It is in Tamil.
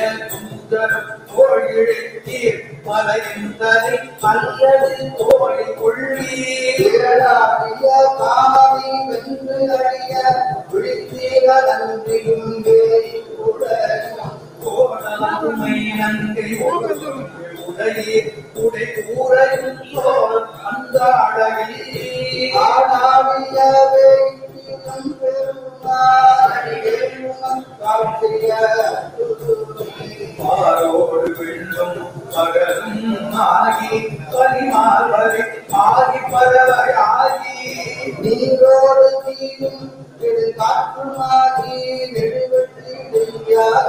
சுந்தரம் தோழிழத்தீர் மலையந்தனை அல்லது தோழி கொள்ளி திரளாடிய காமனை வென்று அழிய விழித்தீர நன்றியும் வேறி உலகம் கோணலாமை நங்கை உடையே உடை கூறையும் சோழ் அந்தாடகை ஆடாவிய வேண்டியும் பெருமாறியும் காட்டிய மாரோடு வெள்ளம் பகலும் ஆகி பரிமாறி ஆகி பறவை ஆகி நீரோடு தீயும் காற்றுமாகி நெடுவெற்றி நெய்யாக